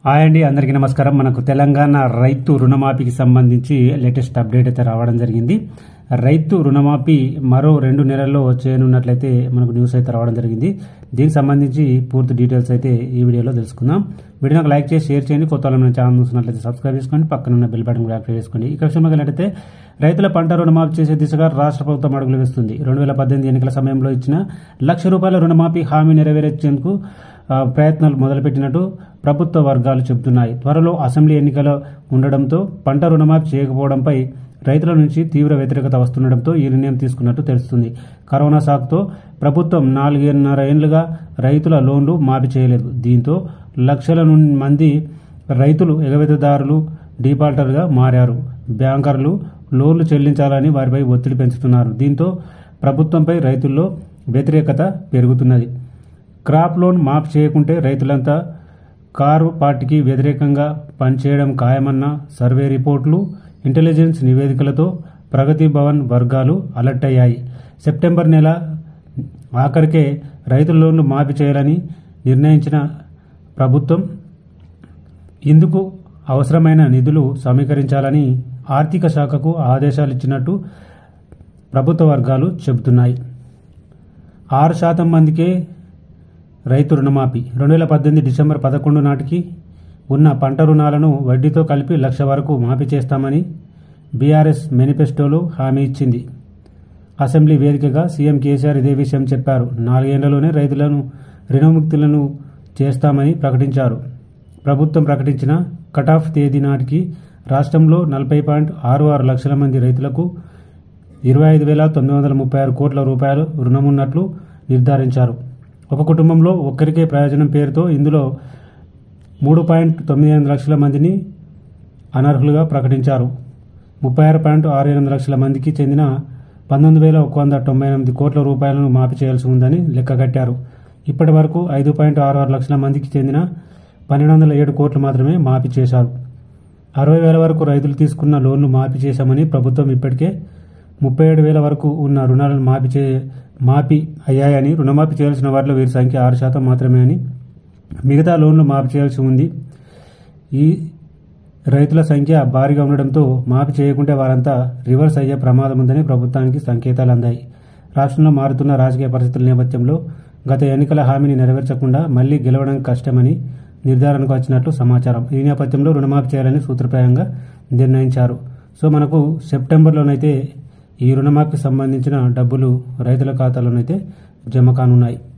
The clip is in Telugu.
హాయ్ అండి అందరికీ నమస్కారం మనకు తెలంగాణ రైతు రుణమాఫీకి సంబంధించి లేటెస్ట్ అప్డేట్ అయితే రావడం జరిగింది రైతు రుణమాఫీ మరో రెండు నెలల్లో చేయనున్నట్లయితే మనకు న్యూస్ అయితే రావడం జరిగింది దీనికి సంబంధించి పూర్తి డీటెయిల్స్ అయితే ఈ వీడియోలో తెలుసుకుందాం వీడియో నాకు లైక్ చేసి షేర్ చేయండి కొత్త వాళ్ళ ఛానల్ చూసినట్లయితే సబ్స్క్రైబ్ చేసుకోండి పక్కన ఉన్న బెల్ బటన్ కూడా యాక్టివేట్ చేసుకోండి ఇక విషయంలో వెళ్ళినట్టయితే రైతుల పంట రుణమాఫీ చేసే దిశగా రాష్ట్ర ప్రభుత్వం అడుగులు వేస్తుంది రెండు వేల పద్దెనిమిది ఎన్నికల సమయంలో ఇచ్చిన లక్ష రూపాయల రుణమాఫీ హామీ నెరవేర్చేందుకు ఆ, ప్రయత్నాలు మొదలుపెట్టినట్టు ప్రభుత్వ వర్గాలు చెబుతున్నాయి త్వరలో అసెంబ్లీ ఎన్నికలు ఉండడంతో పంట రుణమాఫీ చేయకపోవడంపై రైతుల నుంచి తీవ్ర వ్యతిరేకత వస్తుండటంతో ఈ నిర్ణయం తీసుకున్నట్టు తెలుస్తుంది కరోనా సాకుతో ప్రభుత్వం నాలుగున్నర ఏళ్లుగా రైతుల లోన్లు మాఫీ చేయలేదు దీంతో లక్షల నుండి మంది రైతులు ఎగవేతదారులు డిఫాల్టర్గా మారారు బ్యాంకర్లు లోన్లు చెల్లించాలని వారిపై ఒత్తిడి పెంచుతున్నారు దీంతో ప్రభుత్వంపై రైతుల్లో వ్యతిరేకత పెరుగుతున్నది క్రాప్ లోన్ మాఫ్ చేయకుంటే రైతులంతా కారు పార్టీకి వ్యతిరేకంగా పనిచేయడం ఖాయమన్న సర్వే రిపోర్టులు ఇంటెలిజెన్స్ నివేదికలతో ప్రగతి భవన్ వర్గాలు అలర్ట్ అయ్యాయి సెప్టెంబర్ నెల ఆఖరికే రైతుల లోన్లు మాఫీ చేయాలని నిర్ణయించిన ప్రభుత్వం ఇందుకు అవసరమైన నిధులు సమీకరించాలని ఆర్థిక శాఖకు ఆదేశాలు ఇచ్చినట్టు ప్రభుత్వ వర్గాలు చెబుతున్నాయి ఆరు శాతం మందికే రైతు రుణమాఫీ రెండు వేల పద్దెనిమిది డిసెంబర్ పదకొండు నాటికి ఉన్న పంట రుణాలను వడ్డీతో కలిపి లక్ష వరకు మాఫీ చేస్తామని బీఆర్ఎస్ మేనిఫెస్టోలో హామీ ఇచ్చింది అసెంబ్లీ వేదికగా సీఎం కేసీఆర్ ఇదే విషయం చెప్పారు నాలుగేళ్లలోనే రైతులను రుణముక్తులను చేస్తామని ప్రకటించారు ప్రభుత్వం ప్రకటించిన కటాఫ్ తేదీ నాటికి రాష్ట్రంలో నలభై పాయింట్ ఆరు ఆరు లక్షల మంది రైతులకు ఇరవై ఐదు వేల తొమ్మిది వందల ముప్పై ఆరు కోట్ల రూపాయలు రుణమున్నట్లు నిర్ధారించారు ఒక కుటుంబంలో ఒక్కరికే ప్రయోజనం పేరుతో ఇందులో మూడు పాయింట్ తొమ్మిది ఎనిమిది లక్షల మందిని అనర్హులుగా ప్రకటించారు ముప్పై ఆరు పాయింట్ ఆరు ఎనిమిది లక్షల మందికి చెందిన పంతొమ్మిది వేల ఒక వంద తొంభై ఎనిమిది కోట్ల రూపాయలను మాఫీ చేయాల్సి ఉందని లెక్కగట్టారు ఇప్పటి వరకు ఐదు పాయింట్ ఆరు ఆరు లక్షల మందికి చెందిన పన్నెండు వందల ఏడు కోట్లు మాత్రమే మాఫీ చేశారు అరవై వేల వరకు రైతులు తీసుకున్న లోన్లు మాఫీ చేశామని ప్రభుత్వం ఇప్పటికే ముప్పై ఏడు వేల వరకు ఉన్న రుణాలను మాఫీ చే మాఫీ అయ్యాయని రుణమాఫీ చేయాల్సిన వారిలో వీరి సంఖ్య ఆరు శాతం మాత్రమే అని మిగతా లోన్లు మాఫీ చేయాల్సి ఉంది ఈ రైతుల సంఖ్య భారీగా ఉండడంతో మాఫీ చేయకుంటే వారంతా రివర్స్ అయ్యే ప్రమాదం ఉందని ప్రభుత్వానికి సంకేతాలు అందాయి రాష్ట్రంలో మారుతున్న రాజకీయ పరిస్థితుల నేపథ్యంలో గత ఎన్నికల హామీని నెరవేర్చకుండా మళ్లీ గెలవడం కష్టమని నిర్ధారణకు వచ్చినట్లు సమాచారం ఈ నేపథ్యంలో రుణమాఫీ చేయాలని సూత్రప్రాయంగా నిర్ణయించారు సో మనకు సెప్టెంబర్లోనైతే ఈ రుణమాఫీకి సంబంధించిన డబ్బులు రైతుల ఖాతాలోనైతే జమ కానున్నాయి